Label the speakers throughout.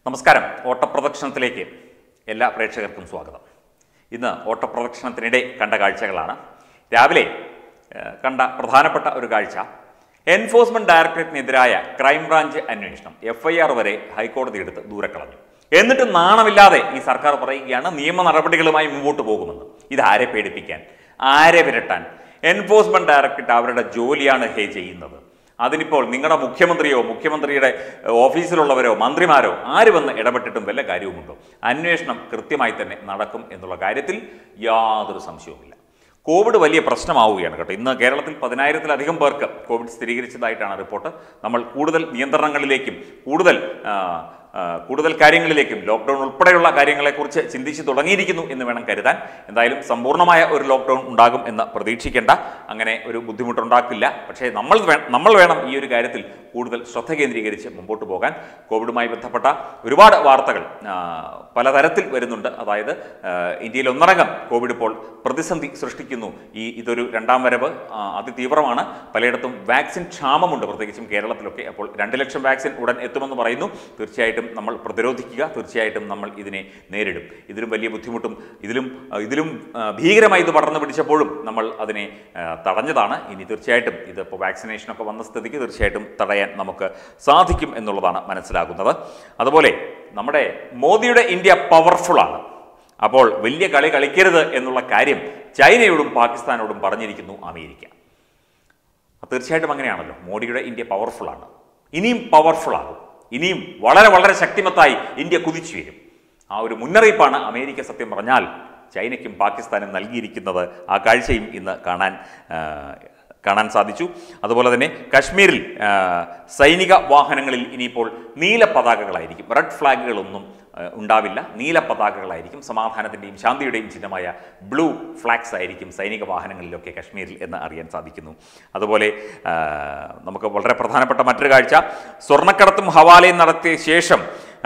Speaker 1: നമസ്കാരം ഓട്ടപ്രദക്ഷിണത്തിലേക്ക് എല്ലാ പ്രേക്ഷകർക്കും സ്വാഗതം ഇന്ന് ഓട്ടപ്രദക്ഷിണത്തിനിടെ കണ്ട കാഴ്ചകളാണ് രാവിലെ ഏഹ്, കണ്ട പ്രധാനപ്പെട്ട ഒരു കാഴ്ച എൻഫോഴ്സ്മെന്റ് ഡയറക്ടറേറ്റിനെതിരായ ക്രൈംബ്രാഞ്ച് അന്വേഷണം എഫ് ഐ ആർ വരെ ഹൈക്കോടതി എടുത്ത് ദൂരക്കളഞ്ഞു എന്നിട്ട് നാണമില്ലാതെ ഈ സർക്കാർ പറയുകയാണ് നിയമ നടപടികളുമായി മുമ്പോട്ട് പോകുമെന്ന് ഇതാരെ പേടിപ്പിക്കാൻ ആരെ വിരട്ടാൻ എൻഫോഴ്സ്മെന്റ് ഡയറക്ടറേറ്റ് അവരുടെ ജോലിയാണ് ഹേ ചെയ്യുന്നത് അതിനിപ്പോൾ നിങ്ങളുടെ മുഖ്യമന്ത്രിയോ മുഖ്യമന്ത്രിയുടെ ഏഹ്, ഓഫീസിലുള്ളവരോ മന്ത്രിമാരോ ആര് വന്ന് ഇടപെട്ടിട്ടും വല്ല കാര്യവുമുണ്ടോ അന്വേഷണം കൃത്യമായി തന്നെ നടക്കും എന്നുള്ള കാര്യത്തിൽ യാതൊരു സംശയവുമില്ല കോവിഡ് വലിയ പ്രശ്നമാവുകയാണ് കേട്ടോ ഇന്ന് കേരളത്തിൽ പതിനായിരത്തിലധികം പേർക്ക് കോവിഡ് സ്ഥിരീകരിച്ചതായിട്ടാണ് റിപ്പോർട്ട് നമ്മൾ കൂടുതൽ നിയന്ത്രണങ്ങളിലേക്കും കൂടുതൽ ആ, ആ, കൂടുതൽ കാര്യങ്ങളിലേക്കും ലോക്ക്ഡൗൺ ഉൾപ്പെടെയുള്ള കാര്യങ്ങളെക്കുറിച്ച് ചിന്തിച്ചു തുടങ്ങിയിരിക്കുന്നു എന്ന് വേണം കരുതാൻ എന്തായാലും സമ്പൂർണ്ണമായ ഒരു ലോക്ക്ഡൗൺ ഉണ്ടാകും എന്ന് പ്രതീക്ഷിക്കേണ്ട അങ്ങനെ ഒരു ബുദ്ധിമുട്ടുണ്ടാക്കില്ല പക്ഷേ നമ്മൾ വേ- നമ്മൾ വേണം ഈ ഒരു കാര്യത്തിൽ കൂടുതൽ ശ്രദ്ധ കേന്ദ്രീകരിച്ച് മുമ്പോട്ട് പോകാൻ കോവിഡുമായി ബന്ധപ്പെട്ട ഒരുപാട് വാർത്തകൾ ആ, പലതരത്തിൽ വരുന്നുണ്ട് അതായത് ആ, ഇന്ത്യയിൽ ഒന്നടങ്കം കോവിഡ് ഇപ്പോൾ പ്രതിസന്ധി സൃഷ്ടിക്കുന്നു ഈ ഇതൊരു രണ്ടാം വരവ് ആ, അതിതീവ്രമാണ് പലയിടത്തും വാക്സിൻ ക്ഷാമമുണ്ട് പ്രത്യേകിച്ചും കേരളത്തിലൊക്കെ അപ്പോൾ രണ്ട് ലക്ഷം വാക്സിൻ ഉടൻ എത്തുമെന്ന് പറയുന്നു തീർച്ചയായിട്ടും നമ്മൾ പ്രതിരോധിക്കുക തീർച്ചയായിട്ടും നമ്മൾ ഇതിനെ നേരിടും ഇതിലും വലിയ ബുദ്ധിമുട്ടും ഇതിലും ആ, ഇതിലും ആ, ഭീകരമായി ഇത് പടർന്നു പിടിച്ചപ്പോഴും നമ്മൾ അതിനെ ആ, തടഞ്ഞതാണ് ഇനി തീർച്ചയായിട്ടും ഇത് ഇപ്പോൾ വാക്സിനേഷനൊക്കെ വന്ന സ്ഥിതിക്ക് തീർച്ചയായിട്ടും തടയാൻ നമുക്ക് സാധിക്കും എന്നുള്ളതാണ് മനസ്സിലാകുന്നത് അതുപോലെ നമ്മുടെ മോദിയുടെ ഇന്ത്യ പവർഫുള്ളാണ് അപ്പോൾ വലിയ കളി കളിക്കരുത് എന്നുള്ള കാര്യം ചൈനയോടും പാകിസ്ഥാനോടും പറഞ്ഞിരിക്കുന്നു അമേരിക്ക തീർച്ചയായിട്ടും അങ്ങനെയാണല്ലോ മോഡിയുടെ ഇന്ത്യ പവർഫുള്ളാണ് ഇനിയും പവർഫുൾ ആകും ഇനിയും വളരെ വളരെ ശക്തിമത്തായി ഇന്ത്യ കുതിച്ചു വരും ആ ഒരു മുന്നറിയിപ്പാണ് അമേരിക്ക സത്യം പറഞ്ഞാൽ ചൈനയ്ക്കും പാകിസ്ഥാനും നൽകിയിരിക്കുന്നത് ആ കാഴ്ചയും ഇന്ന് കാണാൻ ആ, കാണാൻ സാധിച്ചു അതുപോലെ തന്നെ കശ്മീരിൽ ആ, സൈനിക വാഹനങ്ങളിൽ ഇനിയിപ്പോൾ നീല പതാകകളായിരിക്കും റെഡ് ഫ്ലാഗുകളൊന്നും ആ, ഉണ്ടാവില്ല നീല പതാകകളായിരിക്കും സമാധാനത്തിൻ്റെയും ശാന്തിയുടെയും ചിഹ്നമായ ബ്ലൂ ഫ്ലാഗ്സ് ആയിരിക്കും സൈനിക വാഹനങ്ങളിലൊക്കെ കശ്മീരിൽ എന്ന് അറിയാൻ സാധിക്കുന്നു അതുപോലെ ആ, നമുക്ക് വളരെ പ്രധാനപ്പെട്ട മറ്റൊരു കാഴ്ച സ്വർണ്ണക്കടത്തും ഹവാലയും നടത്തിയ ശേഷം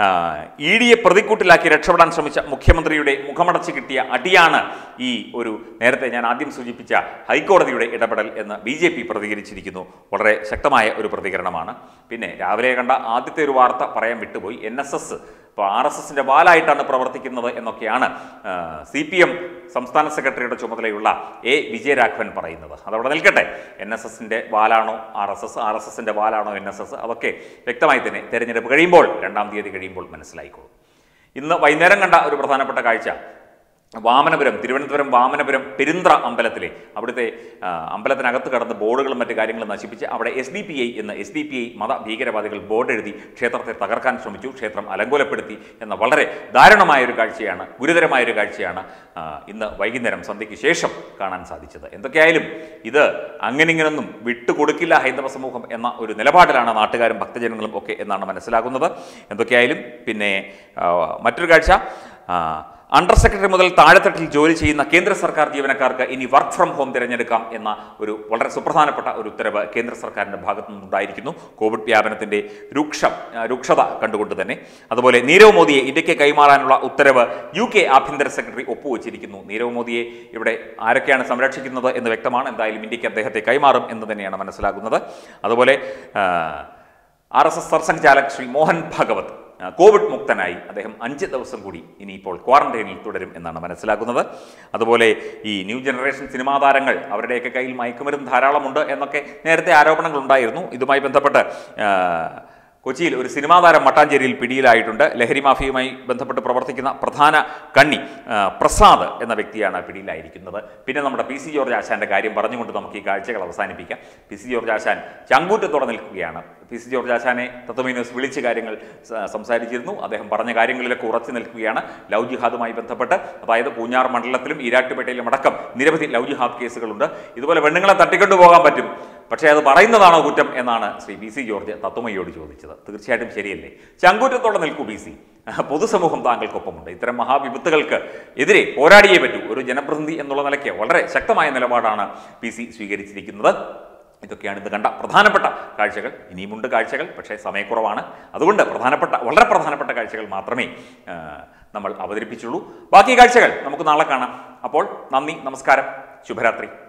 Speaker 1: ഇ ഡിയെ പ്രതിക്കൂട്ടിലാക്കി രക്ഷപ്പെടാൻ ശ്രമിച്ച മുഖ്യമന്ത്രിയുടെ മുഖമടച്ച് കിട്ടിയ അടിയാണ് ഈ ഒരു നേരത്തെ ഞാൻ ആദ്യം സൂചിപ്പിച്ച ഹൈക്കോടതിയുടെ ഇടപെടൽ എന്ന് ബി ജെ പി പ്രതികരിച്ചിരിക്കുന്നു വളരെ ശക്തമായ ഒരു പ്രതികരണമാണ് പിന്നെ രാവിലെ കണ്ട ആദ്യത്തെ ഒരു വാർത്ത പറയാൻ വിട്ടുപോയി എൻ എസ് എസ് ഇപ്പോൾ ആർ എസ് എസിൻ്റെ വാലായിട്ടാണ് പ്രവർത്തിക്കുന്നത് എന്നൊക്കെയാണ് സി പി എം സംസ്ഥാന സെക്രട്ടറിയുടെ ചുമതലയുള്ള എ വിജയരാഘവൻ പറയുന്നത് അതവിടെ നിൽക്കട്ടെ എൻ എസ് എസിൻ്റെ വാലാണോ R S S R S എസിൻ്റെ വാലാണോ എൻ എസ് എസ് അതൊക്കെ വ്യക്തമായി തന്നെ തെരഞ്ഞെടുപ്പ് കഴിയുമ്പോൾ രണ്ടാം തീയതി കഴിയുമ്പോൾ മനസ്സിലായിക്കോളും ഇന്ന് വൈകുന്നേരം കണ്ട ഒരു പ്രധാനപ്പെട്ട കാഴ്ച വാമനപുരം തിരുവനന്തപുരം വാമനപുരം പെരുന്ത്ര അമ്പലത്തിലെ അവിടുത്തെ ആ, അമ്പലത്തിനകത്ത് കടന്ന് ബോർഡുകളും മറ്റു കാര്യങ്ങളും നശിപ്പിച്ച് അവിടെ എസ് ഡി പി ഐ എന്ന എസ് ഡി പി ഐ മത ഭീകരവാദികൾ ബോർഡ് എഴുതി ക്ഷേത്രത്തെ തകർക്കാൻ ശ്രമിച്ചു ക്ഷേത്രം അലങ്കോലപ്പെടുത്തി എന്ന വളരെ ദാരുണമായ ഒരു കാഴ്ചയാണ് ഗുരുതരമായ ഒരു കാഴ്ചയാണ് ആ, ഇന്ന് വൈകുന്നേരം സന്ധ്യയ്ക്ക് ശേഷം കാണാൻ സാധിച്ചത് എന്തൊക്കെയായാലും ഇത് അങ്ങനെ ഇങ്ങനൊന്നും വിട്ടുകൊടുക്കില്ല ഹൈന്ദവ സമൂഹം എന്ന ഒരു നിലപാടിലാണ് നാട്ടുകാരും ഭക്തജനങ്ങളും ഒക്കെ എന്നാണ് മനസ്സിലാകുന്നത് എന്തൊക്കെയായാലും പിന്നെ ആ, മറ്റൊരു കാഴ്ച ആ, അണ്ടർ സെക്രട്ടറി മുതൽ താഴെത്തട്ടിൽ ജോലി ചെയ്യുന്ന കേന്ദ്ര സർക്കാർ ജീവനക്കാർക്ക് ഇനി വർക്ക് ഫ്രം ഹോം തിരഞ്ഞെടുക്കാം എന്ന ഒരു വളരെ സുപ്രധാനപ്പെട്ട ഒരു ഉത്തരവ് കേന്ദ്ര സർക്കാരിൻ്റെ ഭാഗത്തു നിന്നുണ്ടായിരിക്കുന്നു കോവിഡ് വ്യാപനത്തിൻ്റെ രൂക്ഷം ആ, രൂക്ഷത കണ്ടുകൊണ്ട് തന്നെ അതുപോലെ നീരവ് മോദിയെ ഇന്ത്യക്ക് കൈമാറാനുള്ള ഉത്തരവ് യു കെ ആഭ്യന്തര സെക്രട്ടറി ഒപ്പുവച്ചിരിക്കുന്നു നീരവ് മോദിയെ ഇവിടെ ആരൊക്കെയാണ് സംരക്ഷിക്കുന്നത് എന്ന് വ്യക്തമാണ് എന്തായാലും ഇന്ത്യക്ക് അദ്ദേഹത്തെ കൈമാറും എന്ന് തന്നെയാണ് മനസ്സിലാകുന്നത് അതുപോലെ R S S Sarsanghchalak Shri Mohan Bhagwat ആ, കോവിഡ് മുക്തനായി അദ്ദേഹം അഞ്ച് ദിവസം കൂടി ഇനിയിപ്പോൾ ക്വാറന്റൈനിൽ തുടരും എന്നാണ് മനസ്സിലാക്കുന്നത് അതുപോലെ ഈ ന്യൂ ജനറേഷൻ സിനിമാ താരങ്ങൾ അവരുടെയൊക്കെ കയ്യിൽ മയക്കുമരുന്ന് ധാരാളമുണ്ട് എന്നൊക്കെ നേരത്തെ ആരോപണങ്ങൾ ഉണ്ടായിരുന്നു ഇതുമായി ബന്ധപ്പെട്ട് ആ, കൊച്ചിയിൽ ഒരു സിനിമാ താരം മട്ടാഞ്ചേരിയിൽ പിടിയിലായിട്ടുണ്ട് ലഹരി മാഫിയുമായി ബന്ധപ്പെട്ട് പ്രവർത്തിക്കുന്ന പ്രധാന കണ്ണി ആ, പ്രസാദ് എന്ന വ്യക്തിയാണ് പിടിയിലായിരിക്കുന്നത് പിന്നെ നമ്മുടെ പി സി ജോർജ് ആശാന്റെ കാര്യം പറഞ്ഞുകൊണ്ട് നമുക്ക് ഈ കാഴ്ചകൾ അവസാനിപ്പിക്കാം പി സി ജോർജ് ആശാൻ ചങ്കൂറ്റത്തോടെ നിൽക്കുകയാണ് പി സി ജോർജ് ആശാനെ തത്വമീനോസ് വിളിച്ച് കാര്യങ്ങൾ സ- സംസാരിച്ചിരുന്നു അദ്ദേഹം പറഞ്ഞ കാര്യങ്ങളിലൊക്കെ ഉറച്ചു നിൽക്കുകയാണ് ലവ് ജിഹാദുമായി ബന്ധപ്പെട്ട് അതായത് പൂഞ്ഞാർ മണ്ഡലത്തിലും ഈരാട്ടുപേട്ടയിലും അടക്കം നിരവധി ലവ് ജിഹാദ് കേസുകളുണ്ട് ഇതുപോലെ പെണ്ണുങ്ങളെ തട്ടിക്കൊണ്ടു പോകാൻ പറ്റും പക്ഷേ അത് പറയുന്നതാണോ കുറ്റം എന്നാണ് ശ്രീ ബി സി ജോർജ് തത്വമയോട് ചോദിച്ചത് തീർച്ചയായിട്ടും ശരിയല്ലേ ചങ്കൂറ്റത്തോടെ നിൽക്കൂ ബി സി പൊതുസമൂഹം താങ്കൾക്കൊപ്പമുണ്ട് ഇത്തരം മഹാവിപത്തുകൾക്ക് എതിരെ പോരാടിയേ പറ്റൂ ഒരു ജനപ്രതിനിധി എന്നുള്ള നിലയ്ക്ക് വളരെ ശക്തമായ നിലപാടാണ് പി സി സ്വീകരിച്ചിരിക്കുന്നത് ഇതൊക്കെയാണ് ഇത് കണ്ട പ്രധാനപ്പെട്ട കാഴ്ചകൾ ഇനിയുമുണ്ട് കാഴ്ചകൾ പക്ഷേ സമയക്കുറവാണ് അതുകൊണ്ട് പ്രധാനപ്പെട്ട വളരെ പ്രധാനപ്പെട്ട കാഴ്ചകൾ മാത്രമേ ആ, നമ്മൾ അവതരിപ്പിച്ചുള്ളൂ ബാക്കി കാഴ്ചകൾ നമുക്ക് നാളെ കാണാം അപ്പോൾ നന്ദി നമസ്കാരം ശുഭരാത്രി